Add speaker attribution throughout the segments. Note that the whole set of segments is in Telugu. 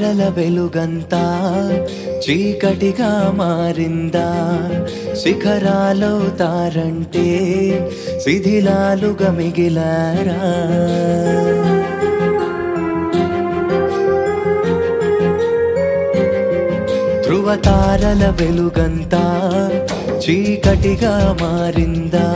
Speaker 1: ధృవతారల వెలుగంతా చీకటిగా మారిందా శిఖరాలవుతారంటే శిథిలాలుగా మిగిలారా ధృవతారల వెలుగంతా చీకటిగా మారిందా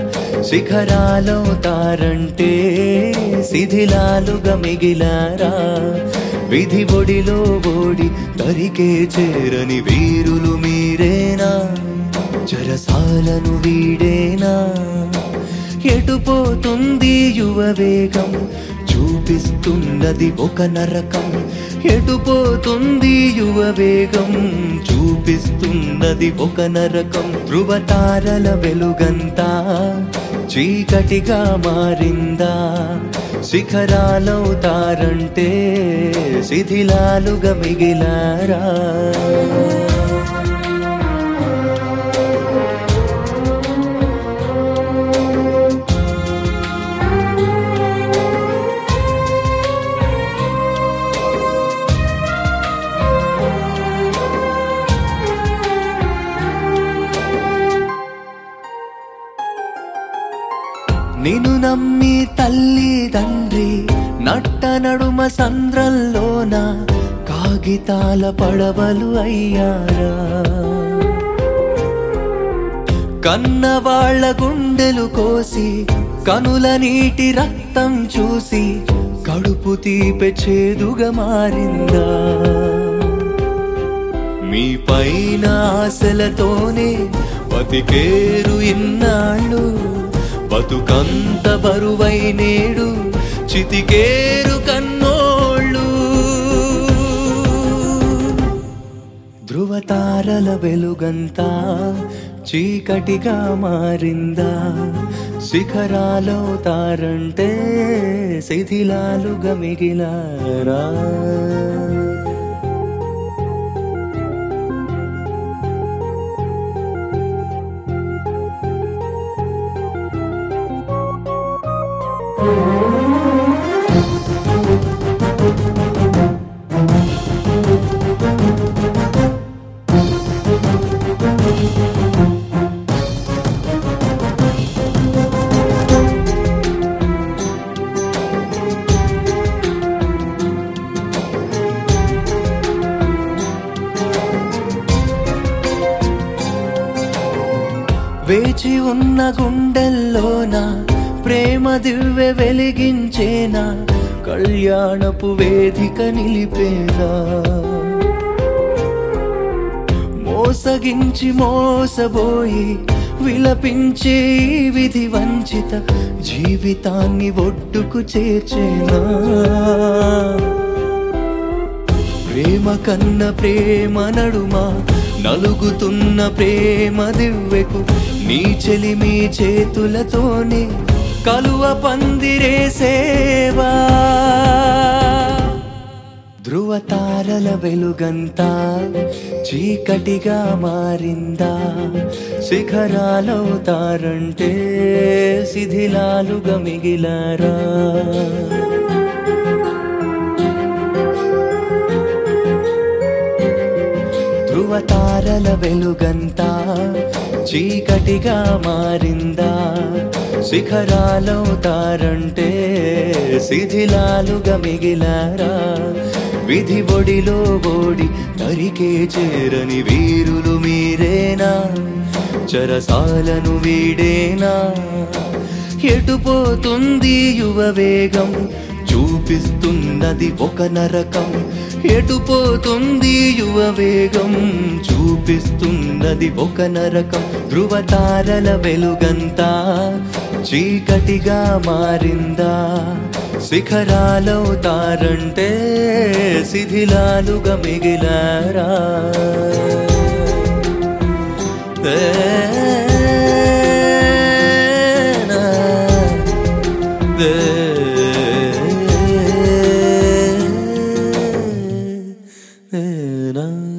Speaker 1: శిఖరాలవుతారంటే శిథిలాలుగా మిగిలారా విధి ఒడిలో ఓడి దరికే చేరని వీరులు మీరేనా చెరసాలను వీడేనా ఎటుపోతుంది యువ వేగం చూపిస్తున్నది ఒక నరకం ఎటుపోతుంది యువ వేగం చూపిస్తున్నది ఒక నరకం ధృవతారల వెలుగంతా చీకటిగా మారిందా శిఖరాలవుతారంటే శిథిలాలుగా మిగిలారా నిన్ను నమ్మి తల్లి తండ్రి నట్ట నడుమ సంద్రంలోన కాగితాల పడవలు అయ్యారా కన్నవాళ్ల గుండెలు కోసి కనుల నీటి రక్తం చూసి కడుపు తీపె చేదుగా మారిందా మీ పైన ఆశలతోనే బతికేరు ఇన్నాళ్ళు బతుకంత బరువై నేడు చితికేరు కన్నోళ్ళు ధృవతారల వెలుగంతా చీకటిగా మారిందా శిఖరాలవుతారంటే శిథిలాలుగా మిగిలారా వేచి ఉన్న గుండెల్లోన ప్రేమ దివ్వె వెలిగించేనా కళ్యాణపు వేదిక నిలిపేనా మోసగించి మోసబోయి విలపించే ఈ విధి వంచిత జీవితాన్ని ఒడ్డుకు చేర్చేనా ప్రేమ కన్న ప్రేమ నడుమ నలుగుతున్న ప్రేమ దివ్వెకు నీ చెలిమి చేతులతోనే కలువ పందిరేసేవా ధృవతారల వెలుగంతా చీకటిగా మారిందా శిఖరాలవుతారంటే శిథిలాలుగా మిగిలారా ధృవతారల వెలుగంతా చీకటిగా మారిందా శిఖరాలవుతారంటే శిథిలాలుగా మిగిలారా విధి ఒడిలో ఓడి దరికే చేరని వీరులు మీరేనా చెరసాలను వీడేనా ఎటుపోతుంది యువ వేగం చూపిస్తున్నది ఒక నరకం ఎటుపోతుంది యువ వేగం చూపిస్తున్నది ఒక నరకం ధృవతారల వెలుగంతా చీకటిగా మారిందా శిఖరాలవుతారంటే శిథిలాలుగా మిగిలారా దేనా దేనా